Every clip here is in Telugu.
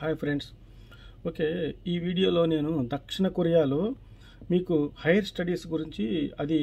హాయ్ ఫ్రెండ్స్ ఓకే ఈ వీడియోలో నేను దక్షిణ కొరియాలో మీకు హైయర్ స్టడీస్ గురించి అది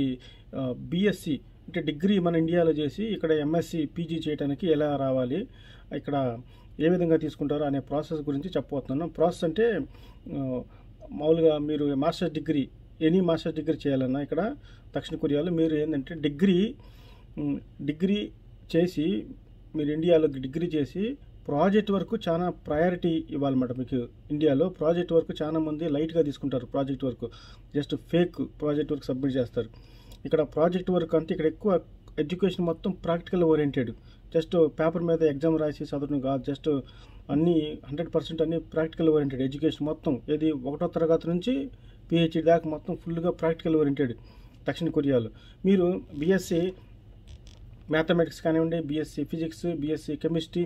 బీఎస్సీ అంటే డిగ్రీ మన ఇండియాలో చేసి ఇక్కడ ఎంఎస్సి పీజీ చేయడానికి ఎలా రావాలి ఇక్కడ ఏ విధంగా తీసుకుంటారో అనే ప్రాసెస్ గురించి చెప్పబోతున్నాను ప్రాసెస్ అంటే ఆ, మామూలుగా మీరు masters degree any masters degree చేయాలన్నా ఇక్కడ దక్షిణ కొరియాలో మీరు ఏంటంటే డిగ్రీ ఉమ్, డిగ్రీ చేసి మీరు ఇండియాలో డిగ్రీ చేసి ప్రాజెక్ట్ వరకు చాలా ప్రయారిటీ ఇవ్వాలన్నమాట మీకు ఇండియాలో ప్రాజెక్ట్ వరకు చాలా మంది లైట్గా తీసుకుంటారు ప్రాజెక్ట్ వరకు just fake project work submit చేస్తారు ఇక్కడ ప్రాజెక్ట్ వర్క్ అంటే ఇక్కడ ఎక్కువ ఎడ్యుకేషన్ మొత్తం ప్రాక్టికల్ ఓరియంటెడ్ జస్ట్ పేపర్ మీద ఎగ్జామ్ రాసి చదవడం కాదు జస్ట్ అన్నీ హండ్రెడ్ పర్సెంట్ అన్ని ప్రాక్టికల్ ఓరియంటెడ్ ఎడ్యుకేషన్ మొత్తం ఏది ఒకటో తరగతి నుంచి పిహెచ్డి దాకా మొత్తం ఫుల్గా ప్రాక్టికల్ ఓరియంటెడ్ దక్షిణ కొరియాలో మీరు బీఎస్సీ మ్యాథమెటిక్స్ కానివ్వండి BSc physics BSc chemistry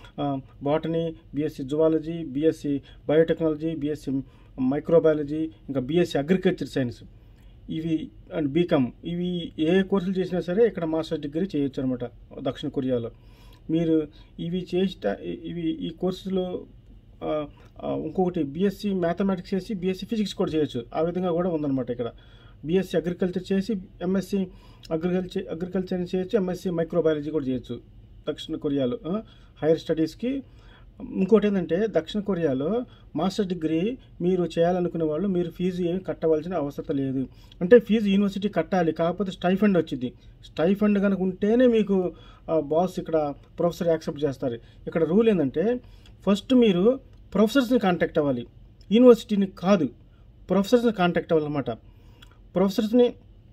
botany BSc zoology BSc biotechnology BSc microbiology ఇంకా బీఎస్సీ అగ్రికల్చర్ సైన్స్ ఇవి అండ్ బీకామ్ ఇవి ఏ కోర్సులు చేసినా సరే ఇక్కడ మాస్టర్ డిగ్రీ చేయొచ్చు అనమాట దక్షిణ కొరియాలో మీరు ఇవి చేసిన ఇవి ఈ కోర్సులో ఆ, ఆ, ఇంకొకటి బీఎస్సీ మ్యాథమెటిక్స్ చేసి బీఎస్సీ ఫిజిక్స్ కూడా చేయొచ్చు ఆ విధంగా కూడా ఉందన్నమాట ఇక్కడ బీఎస్సీ అగ్రికల్చర్ చేసి ఎంఎస్సీ అగ్రికల్చర్ అగ్రికల్చర్ చేయొచ్చు ఎంఎస్సీ మైక్రోబయాలజీ కూడా చేయొచ్చు దక్షిణ కొరియాలో ఆ, హైయర్ స్టడీస్కి ఇంకోటి ఏంటంటే దక్షిణ కొరియాలో మాస్టర్ డిగ్రీ మీరు చేయాలనుకునే వాళ్ళు మీరు ఫీజు ఏమి కట్టవలసిన అవసరం లేదు అంటే ఫీజు యూనివర్సిటీ కట్టాలి కాకపోతే స్టైఫండ్ వచ్చింది స్టైఫండ్ కనుక ఉంటేనే మీకు బాస్ ఇక్కడ ప్రొఫెసర్ యాక్సెప్ట్ చేస్తారు ఇక్కడ రూల్ ఏంటంటే ఫస్ట్ మీరు ప్రొఫెసర్స్ని కాంటాక్ట్ అవ్వాలి యూనివర్సిటీని కాదు ప్రొఫెసర్స్ని కాంటాక్ట్ అవ్వాలన్నమాట ప్రొఫెసర్స్ని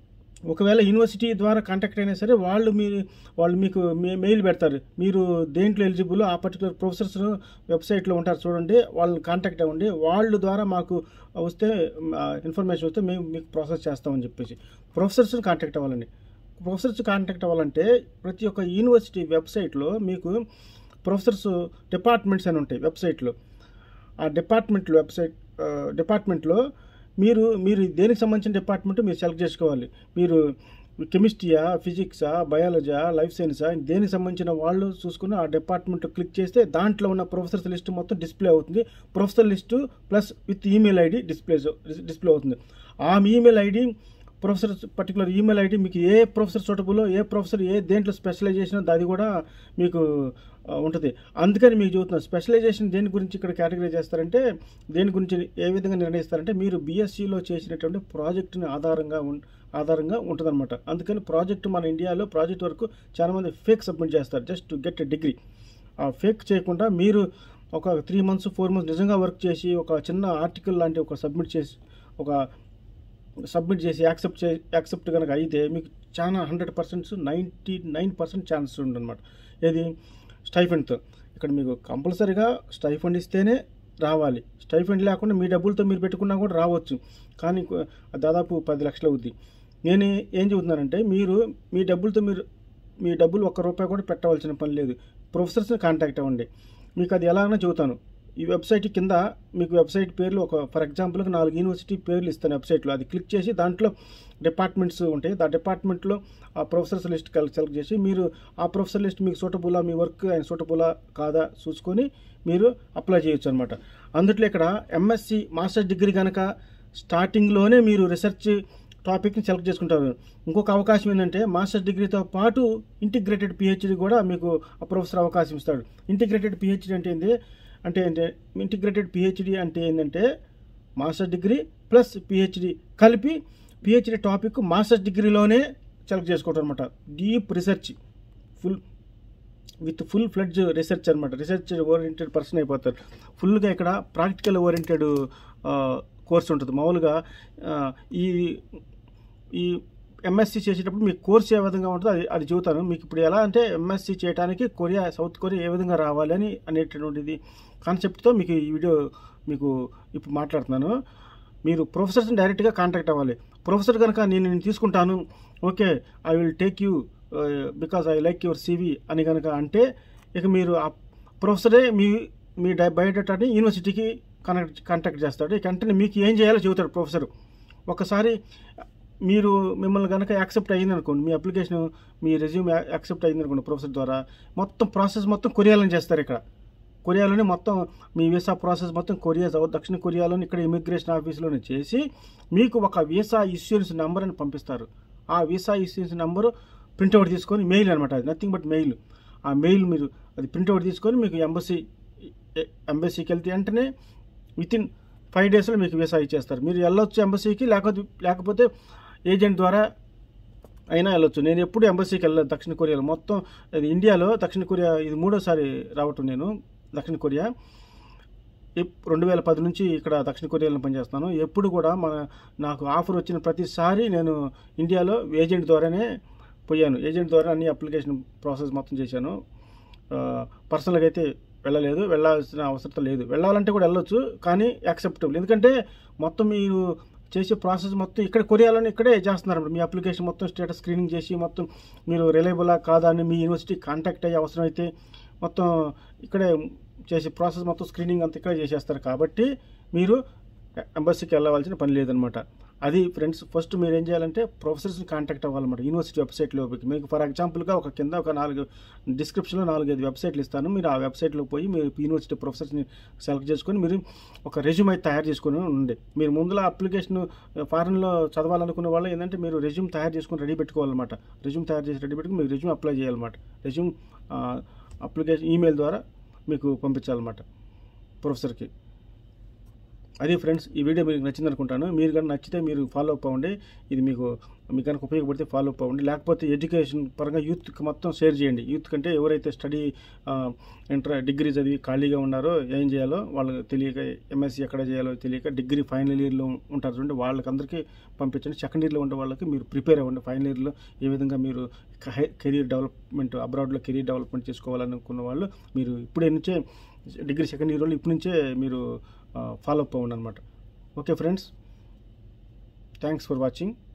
ఒకవేళ యూనివర్సిటీ ద్వారా కాంటాక్ట్ అయినా సరే వాళ్ళు మీరు వాళ్ళు మీకు మే- మెయిల్ పెడతారు మీరు దేంట్లో ఎలిజిబుల్ ఆ పర్టికులర్ ప్రొఫెసర్స్ వెబ్సైట్లో ఉంటారు చూడండి వాళ్ళని కాంటాక్ట్ అవ్వండి వాళ్ళ ద్వారా మాకు వస్తే ఇన్ఫర్మేషన్ వస్తే మేము మీకు ప్రాసెస్ చేస్తామని చెప్పేసి ప్రొఫెసర్స్ని కాంటాక్ట్ అవ్వాలండి ప్రొఫెసర్స్ కాంటాక్ట్ అవ్వాలంటే ప్రతి ఒక్క యూనివర్సిటీ వెబ్సైట్లో మీకు ప్రొఫెసర్స్ డిపార్ట్మెంట్స్ అని ఉంటాయి వెబ్సైట్లో ఆ డిపార్ట్మెంట్లో వెబ్సైట్ ఆ, డిపార్ట్మెంట్లో మీరు మీరు దేనికి సంబంధించిన డిపార్ట్మెంట్ మీరు సెలెక్ట్ చేసుకోవాలి మీరు కెమిస్ట్రీయా ఫిజిక్సా బయాలజీయా లైఫ్ సైన్సా దేనికి సంబంధించిన వాళ్ళు చూసుకుని ఆ డిపార్ట్మెంట్ క్లిక్ చేస్తే దాంట్లో ఉన్న ప్రొఫెసర్స్ లిస్ట్ మొత్తం డిస్ప్లే అవుతుంది professor list plus with email ID display display అవుతుంది ఆ email ID professor particular email ID మీకు ఏ ప్రొఫెసర్ సూటబుల్లో ఏ ప్రొఫెసర్ ఏ దేంట్లో స్పెషలైజేషన్ అది కూడా మీకు ఆ, ఉంటుంది అందుకని మీకు చెబుతున్నాను స్పెషలైజేషన్ దేని గురించి ఇక్కడ కేటగిరీ చేస్తారంటే దేని గురించి ఏ విధంగా నిర్ణయిస్తారంటే మీరు బీఎస్సీలో చేసినటువంటి ప్రాజెక్టుని ఆధారంగా ఉన్ ఆధారంగా ఉంటుందన్నమాట అందుకని ప్రాజెక్ట్ మన ఇండియాలో ప్రాజెక్ట్ వరకు చాలామంది ఫేక్ సబ్మిట్ చేస్తారు just to get a degree ఆ ఫేక్ చేయకుండా మీరు ఒక త్రీ మంత్స్ ఫోర్ మంత్స్ నిజంగా వర్క్ చేసి ఒక చిన్న ఆర్టికల్ లాంటి ఒక సబ్మిట్ చేసి ఒక సబ్మిట్ చేసి యాక్సెప్ట్ చే యాక్సెప్ట్ కనుక అయితే మీకు చాలా hundred percent ninety nine percent chance ఉందన్నమాట ఏది స్టైఫండ్తో ఇక్కడ మీకు కంపల్సరీగా స్టైఫండ్ ఇస్తేనే రావాలి స్టైఫండ్ లేకుండా మీ డబ్బులతో మీరు పెట్టుకున్నా కూడా రావచ్చు కానీ కొ- దాదాపు పది లక్షలు అవుద్ది నేను ఏం చెబుతున్నానంటే మీరు మీ డబ్బులతో మీరు మీ డబ్బులు ఒక్క రూపాయి కూడా పెట్టవలసిన పని లేదు ప్రొఫెసర్స్ని కాంటాక్ట్ అవ్వండి మీకు అది ఎలాగైనా చెబుతాను ఈ వెబ్సైట్ కింద మీకు వెబ్సైట్ పేర్లు ఒక ఫర్ ఎగ్జాంపుల్కి నాలుగు యూనివర్సిటీ పేర్లు ఇస్తాను వెబ్సైట్లో అది క్లిక్ చేసి దాంట్లో డిపార్ట్మెంట్స్ ఉంటాయి ఆ డిపార్ట్మెంట్లో ఆ ప్రొఫెసర్స్ లిస్ట్ సెలెక్ట్ చేసి మీరు ఆ ప్రొఫెసర్ లిస్ట్ మీకు సూటబులా మీ వర్క్ ఆయన సూటబులా కాదా చూసుకొని మీరు అప్లై చేయొచ్చు అనమాట అందుట్లో ఇక్కడ ఎంఎస్సి మాస్టర్ డిగ్రీ కనుక స్టార్టింగ్లోనే మీరు రీసెర్చ్ టాపిక్ని సెలెక్ట్ చేసుకుంటారు ఇంకొక అవకాశం ఏంటంటే మాస్టర్ డిగ్రీతో పాటు ఇంటిగ్రేటెడ్ పిహెచ్డి కూడా మీకు ఆ ప్రొఫెసర్ అవకాశం ఇస్తాడు ఇంటిగ్రేటెడ్ పిహెచ్డి అంటే ఏంటి అంటే ఏంటి ఇంటిగ్రేటెడ్ పిహెచ్డి అంటే ఏంటంటే మాస్టర్ డిగ్రీ ప్లస్ పిహెచ్డి కలిపి పిహెచ్డి టాపిక్ మాస్టర్ డిగ్రీలోనే సెలెక్ట్ చేసుకోవటం అనమాట deep research full with full fledge research అనమాట రీసెర్చ్ ఓరియంటెడ్ పర్సన్ అయిపోతారు ఫుల్గా ఇక్కడ ప్రాక్టికల్ ఓరియంటెడ్ కోర్స్ ఉంటుంది మామూలుగా ఆ, ఈ ఈ ఎంఎస్సి చేసేటప్పుడు మీకు కోర్స్ ఏ విధంగా ఉంటుందో అది అది చెబుతాను మీకు ఇప్పుడు ఎలా అంటే ఎంఎస్సి చేయడానికి కొరియా సౌత్ కొరియా ఏ విధంగా రావాలి అని అనేటటువంటిది కాన్సెప్ట్తో మీకు ఈ వీడియో మీకు ఇప్పుడు మాట్లాడుతున్నాను మీరు ప్రొఫెసర్స్ని డైరెక్ట్గా కాంటాక్ట్ అవ్వాలి ప్రొఫెసర్ కనుక నేను నేను తీసుకుంటాను okay I will take you because I like your CV అని కనుక అంటే ఇక మీరు ఆ ప్రొఫెసరే మీ మీ డై బయోడేటాని యూనివర్సిటీకి కనెక్ట్ కాంటాక్ట్ చేస్తాడు ఇక వెంటనే మీకు ఏం చేయాలో చెబుతాడు ప్రొఫెసర్ ఒకసారి మీరు మిమ్మల్ని కనుక యాక్సెప్ట్ అయ్యింది అనుకోండి మీ అప్లికేషన్ మీ రెజ్యూమ్ యాక్సెప్ట్ అయ్యింది అనుకోండి ప్రొఫెసర్ ద్వారా మొత్తం ప్రాసెస్ మొత్తం కొరియాలని చేస్తారు ఇక్కడ కొరియాలోనే మొత్తం మీ వీసా ప్రాసెస్ మొత్తం కొరియా సౌత్ దక్షిణ కొరియాలోని ఇక్కడ ఇమిగ్రేషన్ ఆఫీస్లోనే చేసి మీకు ఒక వీసా ఇష్యూరెన్స్ నెంబర్ అని పంపిస్తారు ఆ వీసా ఇష్యూరెన్స్ నెంబరు ప్రింట్అవుట్ తీసుకొని మెయిల్ అనమాట అది నథింగ్ బట్ మెయిల్ ఆ మెయిల్ మీరు అది ప్రింట్అవుట్ తీసుకొని మీకు ఎంబసీ ఎంబసీకి వెళ్తే వెంటనే విత్ ఇన్ ఫైవ్ డేస్లో మీకు వీసా ఇచ్చేస్తారు మీరు వెళ్ళొచ్చు ఎంబసీకి లేకపోతే లేకపోతే ఏజెంట్ ద్వారా అయినా వెళ్ళొచ్చు నేను ఎప్పుడు ఎంబసీకి వెళ్ళలేదు దక్షిణ కొరియాలో మొత్తం ఇది ఇండియాలో దక్షిణ కొరియా ఇది మూడోసారి రావటం నేను దక్షిణ కొరియా ఎప్- రెండు వేల పది నుంచి ఇక్కడ దక్షిణ కొరియాలో పనిచేస్తున్నాను ఎప్పుడు కూడా మన నాకు ఆఫర్ వచ్చిన ప్రతిసారి నేను ఇండియాలో ఏజెంట్ ద్వారానే పోయాను ఏజెంట్ ద్వారా అన్ని అప్లికేషన్ ప్రాసెస్ మొత్తం చేశాను ఆ, పర్సనల్గా అయితే వెళ్ళలేదు వెళ్ళాల్సిన అవసరం లేదు వెళ్ళాలంటే కూడా వెళ్ళొచ్చు కానీ యాక్సెప్టబుల్ ఎందుకంటే మొత్తం మీరు చేసే ప్రాసెస్ మొత్తం ఇక్కడ కొరియాలోనే ఇక్కడే చేస్తున్నారు మీ అప్లికేషన్ మొత్తం స్టేటస్ స్క్రీనింగ్ చేసి మొత్తం మీరు రిలయబులా కాదా అని మీ యూనివర్సిటీ కాంటాక్ట్ అయ్యే అవసరం అయితే మొత్తం ఇక్కడే చేసే ప్రాసెస్ మొత్తం స్క్రీనింగ్ అంతా ఇక్కడే చేసేస్తారు కాబట్టి మీరు ఎంబసీకి వెళ్ళవలసిన పని లేదనమాట అది ఫ్రెండ్స్ ఫస్ట్ మీరు ఏం చేయాలంటే ప్రొఫెసర్స్ని కాంటాక్ట్ అవ్వాలన్నమాట యూనివర్సిటీ వెబ్సైట్లో మీకు ఫర్ ఎగ్జాంపుల్గా ఒక కింద ఒక నాలుగు డిస్క్రిప్షన్లో నాలుగైదు వెబ్సైట్లు ఇస్తాను మీరు ఆ వెబ్సైట్లో పోయి మీరు యూనివర్సిటీ ప్రొఫెసర్స్ని సెలెక్ట్ చేసుకొని మీరు ఒక రెజ్యూమ్ అయితే తయారు చేసుకొని ఉండండి మీరు ముందులో అప్లికేషన్ ఫారెన్లో చదవాలనుకునే వాళ్ళు ఏంటంటే మీరు రెజ్యూమ్ తయారు చేసుకొని రెడీ పెట్టుకోవాలన్నమాట రెజ్యూమ్ తయారు చేసి రెడీ పెట్టుకుని మీరు రెజ్యూమ్ అప్లై చేయాలన్నమాట రెజ్యూమ్ అప్లికేషన్ ఈమెయిల్ ద్వారా మీకు పంపించాలన్నమాట ప్రొఫెసర్కి అది ఫ్రెండ్స్ ఈ వీడియో మీకు నచ్చింది అనుకుంటాను మీరు కనుక నచ్చితే మీరు ఫాలో అప్ అవ్వండి ఇది మీకు మీకు కనుక ఉపయోగపడితే ఫాలో అప్ అవ్వండి లేకపోతే ఎడ్యుకేషన్ పరంగా యూత్కి మొత్తం షేర్ చేయండి యూత్ కంటే ఎవరైతే స్టడీ ఇంటర్ డిగ్రీ చదివి ఖాళీగా ఉన్నారో ఏం చేయాలో వాళ్ళకి తెలియక ఎంఎస్సీ ఎక్కడ చేయాలో తెలియక డిగ్రీ ఫైనల్ ఇయర్లో ఉంటారు చూడండి వాళ్ళకి అందరికీ పంపించండి సెకండ్ ఇయర్లో ఉండే వాళ్ళకి మీరు ప్రిపేర్ అవ్వండి ఫైనల్ ఇయర్లో ఏ విధంగా మీరు కెరీర్ డెవలప్మెంట్ అబ్రాడ్లో కెరీర్ డెవలప్మెంట్ చేసుకోవాలనుకున్న వాళ్ళు మీరు ఇప్పుడే నుంచే డిగ్రీ సెకండ్ ఇయర్ వాళ్ళు ఇప్పటి నుంచే మీరు ఫాలో అప్ అవ్వండి అనమాట okay friends thanks for watching